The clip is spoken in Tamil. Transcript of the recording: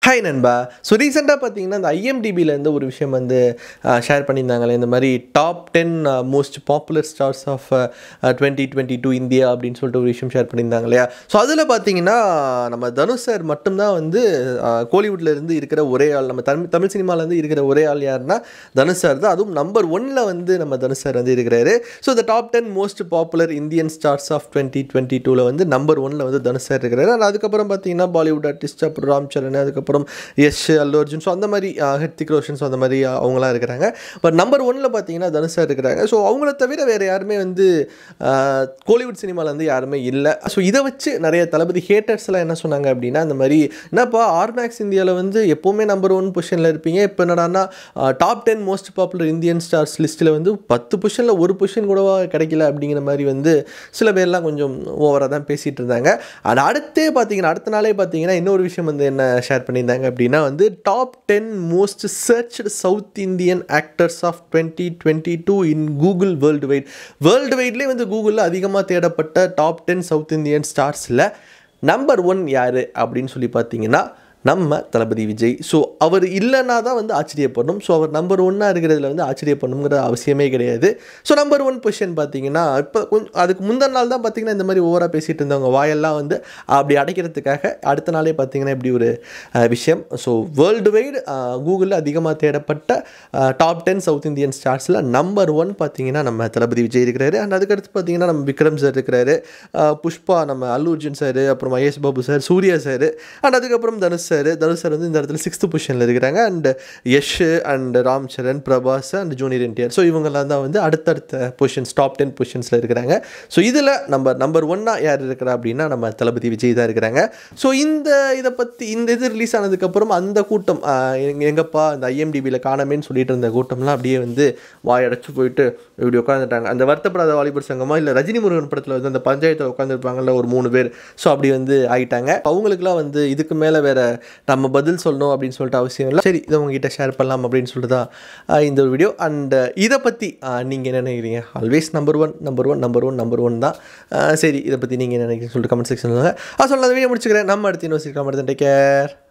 ஹாய் நண்பா ஸோ ரீசெண்டாக பார்த்தீங்கன்னா இந்த ஐஎம்டிபியிலேருந்து ஒரு விஷயம் வந்து ஷேர் பண்ணியிருந்தாங்களே இந்த மாதிரி top ten most popular stars of twenty twenty two India அப்படின்னு சொல்லிட்டு ஒரு விஷயம் ஷேர் பண்ணியிருந்தாங்க இல்லையா ஸோ அதில் பார்த்தீங்கன்னா நம்ம தனுஷ் சார் மட்டும்தான் வந்து கோலிவுட்ல இருந்து இருக்கிற ஒரே ஆள் நம்ம தமிழ் தமிழ் சினிமாலேருந்து இருக்கிற ஒரே ஆள் யாருன்னா தனுஷ் சார் தான் அதுவும் நம்பர் ஒன்னில் வந்து நம்ம தனுஷ் சார் வந்து இருக்கிறாரு ஸோ இந்த top ten most popular Indian stars of twenty twenty டூவில் வந்து நம்பர் ஒன்னில் வந்து தனுஷ் சார் இருக்கிறாரு And அதுக்கப்புறம் பார்த்தீங்கன்னா பாலிவுட் ஆர்டிஸ்ட் அப்புறம் ராம் சரண் அதுக்கப்புறம் யஷ் அல்லு அர்ஜுன் ஸோ அந்த மாதிரி ஹெர்த்திக் ரோஷன் ஸோ அந்த மாதிரி அஹ், அவங்களாம் இருக்கிறாங்க பட் நம்பர் ஒன்னில் பார்த்தீங்கன்னா தனுஷ் சார் இருக்கிறாங்க ஸோ அவங்கள தவிர வேறு யாருமே வந்து அஹ், கோலிவுட் சினிமாவில் வந்து யாருமே இல்லை ஸோ இதை வச்சு நிறைய தளபதி ஹேட்டர்ஸ்லாம் என்ன சொன்னாங்க அப்படின்னா இந்த மாதிரி என்னப்பா ஆர்மேக்ஸ் இந்தியாவில் வந்து எப்போவுமே நம்பர் ஒன் பொசிஷனில் இருப்பீங்க இப்போ என்னடான்னா top ten most popular Indian stars லிஸ்ட்டில் வந்து பத்து பொசிஷனில் ஒரு பொசிஷன் கூடவா கிடைக்கல அப்படிங்கிற மாதிரி வந்து சில பேர்லாம் கொஞ்சம் ஓவராக தான் பேசிகிட்டு இருந்தாங்க அது அடுத்தே பார்த்தீங்கன்னா அடுத்த நாளே பார்த்தீங்கன்னா இன்னொரு விஷயம் வந்து என்ன ஷேர் பண்ணியிருந்தாங்க அப்படின்னா வந்து top ten most searched south Indian actors of twenty twenty two in Google world wide world வைட்லேயே வந்து கூகுளில் அதிகமாக தேடப்பட்ட டாப் டென் சவுத் இந்தியன் ஸ்டார்ஸில் நம்பர் ஒன் யார் அப்படின்னு சொல்லி பார்த்தீங்கன்னா நம்ம தளபதி விஜய் ஸோ அவர் இல்லைன்னா தான் வந்து ஆச்சரியப்படணும் ஸோ அவர் நம்பர் ஒன்னாக இருக்கிறதுல வந்து ஆச்சரியப்படணுங்கிற அவசியமே கிடையாது ஸோ நம்பர் ஒன் பொசிஷன் பார்த்தீங்கன்னா இப்போ கொஞ்சம் அதுக்கு முந்தின நாள் தான் பார்த்தீங்கன்னா இந்த மாதிரி ஓவராக பேசிகிட்டு இருந்தவங்க வாயெல்லாம் வந்து அப்படி அடைக்கிறதுக்காக அடுத்த நாளே பார்த்தீங்கன்னா இப்படி ஒரு அஹ், விஷயம் ஸோ வேர்ல்டு வைடு கூகுளில் அதிகமாக தேடப்பட்ட டாப் டென் சவுத் இந்தியன் ஸ்டார்ஸில் நம்பர் ஒன் பார்த்தீங்கன்னா நம்ம தளபதி விஜய் இருக்கிறாரு அண்ட் அதுக்கடுத்து பார்த்தீங்கன்னா நம்ம விக்ரம் சார் இருக்கிறாரு அஹ், புஷ்பா நம்ம அல்லு அர்ஜுன் சார் அப்புறம் Mahesh Babu sir Suriya sir and அதுக்கப்புறம் தனுஷ் சார் தனுஷ் சார் வந்து இந்த இடத்துல சிக்ஸ்த் பொசிஷனில் இருக்கிறாங்க and Yash and Ram Charan Prabhas and junior NTR so இவங்கெல்லாம் தான் வந்து அடுத்தடுத்த பொசிஷன்ஸ் டாப் டென் பொசிஷன்ஸில் இருக்கிறாங்க ஸோ இதில் நம்ம நம்பர் ஒன்னாக யார் இருக்கிறா அப்படின்னா நம்ம தளபதி விஜய் தான் இருக்கிறாங்க ஸோ இந்த இதை பற்றி இந்த இது ரிலீஸ் ஆனதுக்கப்புறம் அந்த கூட்டம் ஆஹ், எங்க- எங்கப்பா இந்த ஐஎம்டிபியில் காணமேன்னு சொல்லிட்டு இருந்த கூட்டம்லாம் அப்படியே வந்து வாயடைச்சு போயிட்டு இப்படி உட்காந்துட்டாங்க அந்த வருத்தப்படாத வாலிபர் சங்கமா இல்லை ரஜினி முருகன் படத்தில் வந்து அந்த பஞ்சாயத்தில் உட்காந்துருப்பாங்கல்ல ஒரு மூணு பேர் ஸோ அப்படி வந்து ஆயிட்டாங்க அவங்களுக்குலாம் வந்து இதுக்கு மேலே வேற நம்ம பதில் சொல்லணும் அப்படின்னு சொல்லிட்டு அவசியம் இல்லை சரி இதை உங்ககிட்ட ஷேர் பண்ணலாம் அப்படின்னு சொல்லிட்டு தான் ஆஹ், இந்த ஒரு வீடியோ அண்ட் இதை பற்றி நீங்கள் என்ன நினைக்கிறீங்க always number one number one number one number one தான் ஆஹ், சரி இதை பற்றி நீங்கள் என்ன நினைக்கிறீங்கன்னு சொல்லிட்டு கமெண்ட் செக்ஷன் சொல்லுங்கள் ஆ சொல்ல வீடியோ முடிச்சுக்கிறேன் நம்ம அடுத்து இன்னொரு சீக்கிரம் டேக் கேர்